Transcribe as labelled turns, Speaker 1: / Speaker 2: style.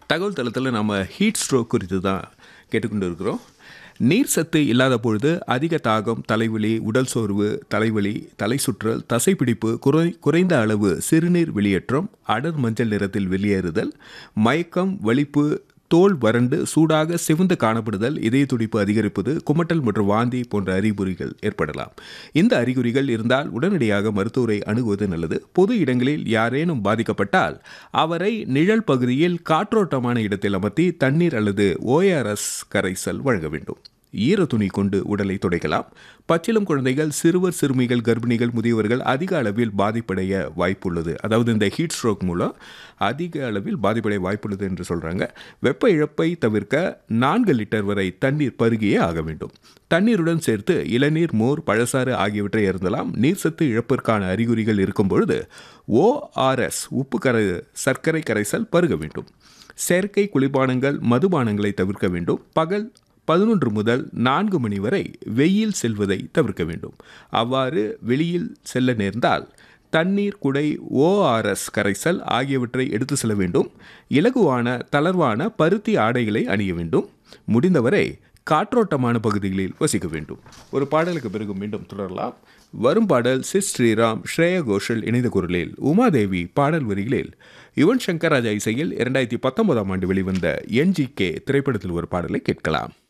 Speaker 1: தகவல் தளத்தில் நம்ம ஹீட் ஸ்ட்ரோக் குறித்து தான் கேட்டுக்கொண்டு இருக்கிறோம் நீர் சத்து இல்லாத பொழுது அதிக தாகம் தலைவலி உடல் சோர்வு தலைவலி தலை சுற்றல் தசைப்பிடிப்பு குறை குறைந்த அளவு சிறுநீர் வெளியேற்றம் அடர் மஞ்சள் நிறத்தில் வெளியேறுதல் மயக்கம் வலிப்பு தோல் வறண்டு சூடாக சிவந்து காணப்படுதல் இதய துடிப்பு அதிகரிப்பது குமட்டல் மற்றும் வாந்தி போன்ற அறிகுறிகள் ஏற்படலாம் இந்த அறிகுறிகள் இருந்தால் உடனடியாக மருத்துவரை அணுகுவது நல்லது பொது இடங்களில் யாரேனும் பாதிக்கப்பட்டால் அவரை நிழல் பகுதியில் காற்றோட்டமான இடத்தில் அமர்த்தி தண்ணீர் அல்லது ஓஆர்எஸ் கரைசல் வழங்க வேண்டும் ஈர துணி கொண்டு உடலை துடைக்கலாம் பச்சிலம் குழந்தைகள் சிறுவர் சிறுமிகள் கர்ப்பிணிகள் முதியவர்கள் அதிக அளவில் பாதிப்படைய வாய்ப்புள்ளது அதாவது இந்த ஹீட் ஸ்ட்ரோக் மூலம் அதிக அளவில் பாதிப்படைய வாய்ப்புள்ளது என்று சொல்கிறாங்க வெப்ப இழப்பை தவிர்க்க நான்கு லிட்டர் வரை தண்ணீர் பருகியே ஆக வேண்டும் தண்ணீருடன் சேர்த்து இளநீர் மோர் பழசாறு ஆகியவற்றை இருந்தலாம் நீர் சத்து இழப்பிற்கான அறிகுறிகள் இருக்கும் பொழுது ஓஆர்எஸ் உப்பு கரை சர்க்கரை கரைசல் பருக வேண்டும் செயற்கை குளிர்பானங்கள் மதுபானங்களை தவிர்க்க வேண்டும் பகல் பதினொன்று முதல் நான்கு மணி வரை வெயில் செல்வதை தவிர்க்க வேண்டும் அவ்வாறு வெளியில் செல்ல நேர்ந்தால் தண்ணீர் குடை ஓஆர்எஸ் கரைசல் ஆகியவற்றை எடுத்து செல்ல வேண்டும் இலகுவான தளர்வான பருத்தி ஆடைகளை அணிய வேண்டும் முடிந்தவரை காற்றோட்டமான பகுதிகளில் வசிக்க வேண்டும் ஒரு பாடலுக்கு பிறகு மீண்டும் தொடரலாம் வரும் பாடல் சிஸ் ஸ்ரீராம் ஸ்ரேயா கோஷல் இணைந்த குரலில் உமாதேவி பாடல் வரிகளில் யுவன் சங்கர் ராஜா இசையில் இரண்டாயிரத்தி பத்தொன்பதாம் ஆண்டு வெளிவந்த என்ஜிகே திரைப்படத்தில் ஒரு பாடலை கேட்கலாம்